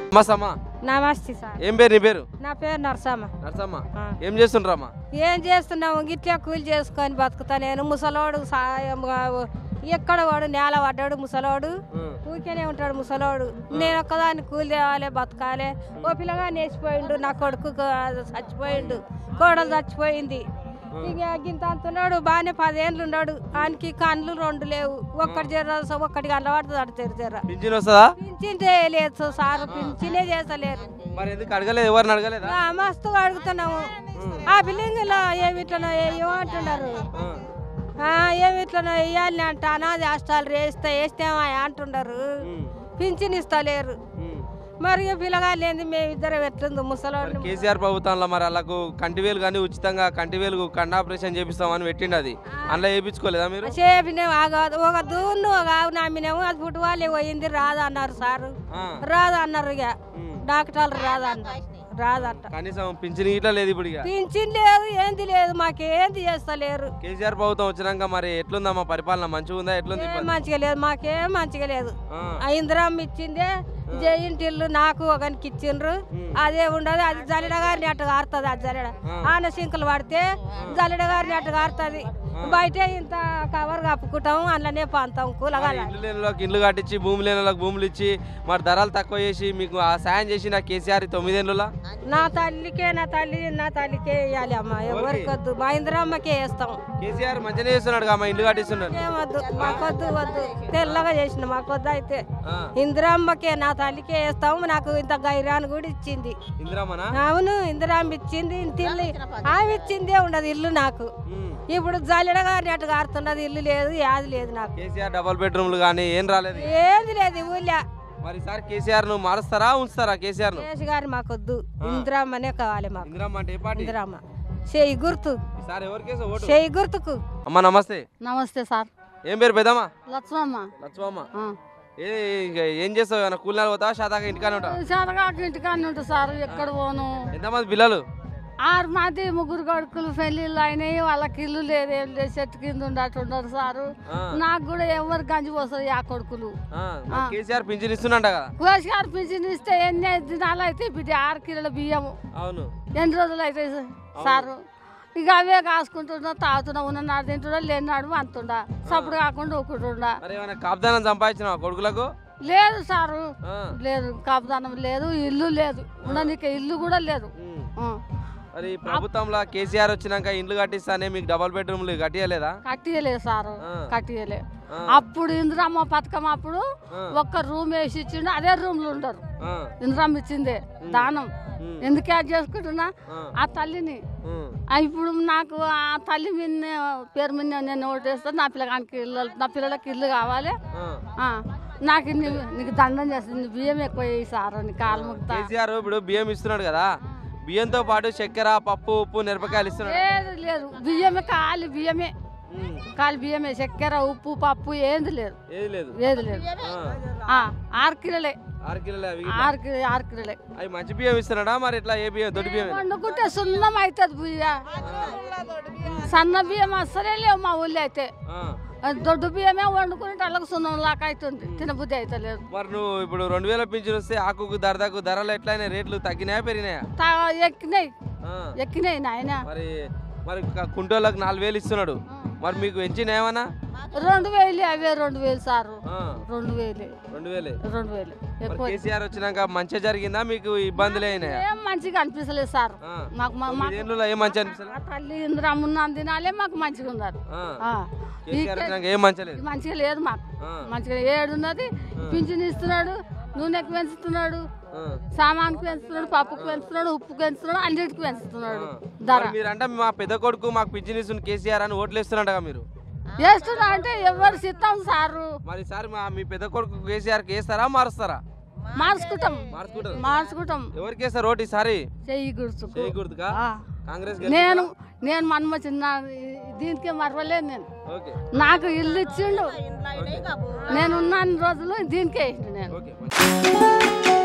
నమస్తమ్మా నమస్తే సార్ ఏం పేరు నీ పేరు నా పేరు నరసమ్మ నర్సమ్మ ఆ. ఏం చేస్తుండ్రమ్మా ఏం చేస్తున్నాము గిట్లే కూలి చేసుకొని బతుకుతా నేను ముసలోడు సాయం కావు. ఎక్కడ వాడు నేల పడ్డాడు ముసలోడు ఊరికేనే ఉంటాడు ముసలోడు నేను ఒక్కదాన్ని కూలి తేవాలి బతకాలి ఓ పిల్లగా నేసిపోయిండు నా కొడుకు క- చచ్చిపోయిండు కోడలు చచ్చిపోయింది ఇక గింత అంతున్నాడు బాగానే పదేళ్ళు ఉన్నాడు ఆయనకి కళ్ళు రెండు లేవు ఒక్కటి జర ఒక్కటి కళ్ళ పడుతుంది అటు తెర జర పింఛన్ వస్తుందా పింఛన్ లేదు సార్ పింఛనే చేస్తలేరు మరి ఎందుకు అడగలేదు ఎవరిని అడగలేదా ఆ, మస్తు అడుగుతున్నాము ఆ బిల్డింగ్ లో ఏమిట్లనో ఏమంటున్నారు ఆ, ఏమిట్లనో వేయాలి అంట అనాథ హాస్టల్ వేస్తే వేస్తేమా అంటున్నారు పింఛన్ ఇస్తలేరు మరి ఇక పిల్లగాళ్ళు ఏంది మేమిద్దరం ఎట్లుంది మరి ముసలోడు కేసీఆర్ ప్రభుత్వంలో మరి వాళ్ళకు కంటివేలు కానీ ఉచితంగా కంటివేలు కండ ఆపరేషన్ చేపిస్తామని పెట్టిండు అది అందులో వేయించుకోలేదా మీరు చేపినాము ఆగదు ఒక దూన్ను ఒక ఆవు నమ్మినాము అది పుట్టువాళ్ళే పోయింది రాదన్నారు సారు ఆ. రాదన్నారు ఇక ఉమ్. డాక్టర్లు రాదన్నారు రాదంట కనీసం పింఛన్ ఇట్లా లేదు ఇప్పుడు ఇక పింఛన్ లేదు ఏంది లేదు మాకేంది చేస్తలేరు కేసీఆర్ ప్రభుత్వం వచ్చినాక మరి ఎట్లుందమ్మా పరిపాలన మంచిగా ఉందా ఎట్లుంది ఏం మంచిగా లేదు మాకేం మంచిగా లేదు ఆ. ఆ ఇందిరమ్మ ఇచ్చిందే జయింటిల్లు నాకు ఒకనికి ఇచ్చిండ్రు అదే ఉండదు అది జల్లెడ గారిని అట్టు కారుతుంది అది జల్లెడ ఆన సింకులు పడితే జల్లెడ గారిని అట్టు కారుతుంది బయట ఇంత కవర్ కప్పుకుంటాం అందులోనే పంతాం కూలగాల ఇల్లు లేని వాళ్ళకి ఇల్లు కట్టించి భూమి లేని వాళ్ళకి భూములు ఇచ్చి మరి ధరలు తక్కువ చేసి మీకు ఆ సాయం చేసి నా కేసీఆర్ ఈ తొమ్మిదేళ్ళలో నా తల్లికే నా తల్లి నా తల్లికే వేయాలి అమ్మ ఎవరికి వద్దు మా ఇందిరమ్మకే వేస్తాం కేసీఆర్ మంచిగానే చేస్తున్నాడు కదా, మా ఇల్లు కట్టిస్తున్నాడు ఏమొద్దు మాకొద్దు వద్దు తెల్లగా చేసిన మాకొద్దు అయితే ఆ. ఇందిరమ్మకే నా తల్లికే వేస్తాము నాకు ఇంత గైరాన్ని కూడా ఇచ్చింది ఇందిరామనా అవును ఇందిరామ్మ ఇచ్చింది ఇంటి ఇల్లు ఆమె ఇచ్చిందే ఉండదు ఇల్లు నాకు ఉమ్. ఇప్పుడు జల్లెడ గారిని అటు కారుతున్నది ఇల్లు లేదు యాది లేదు నాకు కేసీఆర్ డబల్ బెడ్రూమ్లు కానీ ఏం రాలేదు ఏది లేదు ఈ ఊళ్ళో మరి ఈసారి కేసీఆర్ ను మారుస్తారా ఉంచుతారా కేసీఆర్ ను కేసు గారి మాకొద్దు ఇందిరామ్మనే కావాలి మాకు ఇందిరామ్మ అంటే ఏ పార్టీ ఇందిరామ్మ చేయి గుర్తు ఈసారి ఎవరికేసో ఓటు చేయి గుర్తుకు అమ్మ నమస్తే నమస్తే సార్ ఏం పేరు పెద్దమ్మా లక్ష్మమ్మ లక్ష్మమ్మ ఆ. ఏ ఇంకా ఏం చేస్తావు ఏమైనా కూలినాలు పోతావా శాతాక ఇంటికానే ఉంటావా శాతకాకి ఇంటికాన్ని ఉంటుంది సార్ ఎక్కడ పోను ఎంతమంది పిల్లలు ఆరు మంది ముగ్గురు కొడుకులు పెళ్ళిళ్ళు అయినాయి వాళ్ళకి ఇల్లు లేదు ఏం లేదు చెట్టు కింద ఉండట్టున్నారు సారు ఆ. నాకు కూడా ఎవరు గంజి పోస్తుంది ఆ కొడుకులు ఆ, మరి కేసీఆర్ పింఛన్ ఇస్తున్నంట కదా కోసిగారు పింఛన్ ఇస్తే ఎన్ని దినాలు అయితే బిడ్డ ఆరు కిలోల బియ్యము అవును ఎన్ని రోజులు అయితే సారు ఇక అవే కాసుకుంటున్నా తాగుతున్నా ఉన్ననాడు తింటున్నా లేనాడు అంతుండా సప్పుడు కాకుండా ఊకుంటుండా మరి ఏమైనా కాపుదానం సంపాదించిన కొడుకులకు లేదు సారు ఆ. లేదు కాపుదానం లేదు ఇల్లు లేదు ఉండనీకి ఇల్లు కూడా లేదు ఉమ్. ఆ. మరి ప్రభుత్వంలో కేసీఆర్ వచ్చినాక ఇండ్లు కట్టిస్తానే మీకు డబల్ బెడ్రూమ్లు కట్టియలేదా కట్టియలేదు సారు ఆ. కట్టియలే ఆ. అప్పుడు ఇందిరమ్మ పథకం అప్పుడు ఆ. ఒక్క రూమ్ వేసి ఇచ్చిండు అదే రూమ్లు ఉండరు ఆ. ఇందిరమ్మ ఇచ్చిందే దానం ఉమ్. ఎందుకు యాడ్ చేసుకుంటున్నా ఆ. ఆ తల్లిని ఉమ్. ఆ ఇప్పుడు నాకు ఆ తల్లి మీద పేరు మీద నేను ఓటేస్తే నా పిల్లగానికి ఇల్లు నా పిల్లలకి ఇల్లు కావాలి ఆ. ఆ, నాకు ఇన్ని నీకు దండం చేస్తుంది బియ్యం ఎక్కువ వేయి సారు నీ కాలు ముక్తా కేసీఆర్ ఇప్పుడు బియ్యం ఇస్తున్నాడు కదా బియ్యంతో పాటు చక్కెర పప్పు ఉప్పు మిరపకాయలు ఇస్తున్నాడు లేదు లేదు బియ్యమే కాలి బియ్యమే ఉమ్. కాలి బియ్యమే చక్కెర ఉప్పు పప్పు ఏంది లేదు ఏది లేదు ఏది లేదు ఆ. ఆ, ఆరు కిలోలే ఆరు కిలోలే అవి ఆరు కిలో ఆరు కిలోలే అవి మంచి బియ్యం ఇస్తున్నాడా మరి ఇట్లా ఏ బియ్యం దొడ్డి బియ్యం వండుకుంటే సున్నం అవుతుంది బియ్య సన్న బియ్యం అస్సలే లేవు మా ఊళ్ళో అయితే అది దొడ్డు బియ్యమే వండుకుంటే వాళ్ళకి సున్నం లాగా అవుతుంది తినబుద్ధి అయితే లేదు మరి నువ్వు ఇప్పుడు రెండు వేల పింఛన్ వస్తే ఆకుకు ధరదకు ధరలు ఎట్లయినా రేట్లు తగ్గినాయా పెరిగినాయా తా- ఎక్కినాయి ఆ. ఎక్కినాయి నాయన మరి మరి క- కుంటోళ్ళకి నాలుగు వేలు ఇస్తున్నాడు మరి మీకు పెంచిన ఏమన్నా రెండు వేలు అవే రెండు వేలు సారు ఆ, రెండు వేలు రెండు వేలే రెండు వేలు మరి ఎక్కువ కేసీఆర్ వచ్చినాక మంచిగా జరిగిందా మీకు ఇబ్బందులు అయినాయా ఏం మంచిగా అనిపిస్తలేదు సార్ ఆ. మాకు మా- మాకు తొమ్మిదేళ్ళలో ఏం మంచి అనిపిస్తలే ఆ తల్లి ఇంద్రమ్మ తినాలే మాకు మంచిగా ఉన్నారు ఆ. ఆ. కేసీఆర్ వచ్చినాక ఏం మంచలేదు ఇది మంచిగా లేదు మాకు ఆ. మంచిగా ఏడున్నది పింఛన్ ఇస్తున్నాడు నూనెకి పెంచుతున్నాడు ఆ. సామాన్కి పెంచుతున్నాడు పప్పుకి పెంచుతున్నాడు ఉప్పుకి పెంచుతున్నాడు అన్నిటికి పెంచుతున్నాడు ధర మరి మీరంటే మా పెద్ద కొడుకు మాకు పింఛన్ ఇస్తుంది కేసీఆర్ అని ఓట్లు ఇస్తున్నట్టుగా మీరు వేస్తున్నా అంటే ఎవరు సిద్ధం సారు మరి ఈసారి మా మీ పెద్ద కొడుకు కేసీఆర్ కి వేస్తారా మారుస్తారా మార్చుకుంటాం మార్చుకుంటారు మార్చుకుంటాం ఎవరికి వేస్తారు ఓటు ఈసారి చెయ్యి గుర్తుకు చేయి గుర్తుగా ఆ. కాంగ్రెస్ నేను నేను మన్మ చిన్న దీనికే మరవలేదు నేను ఓకే నాకు ఇల్లు ఇచ్చిండు నేను ఉన్న రోజులు దీనికే వేసిండు నేను ఓకే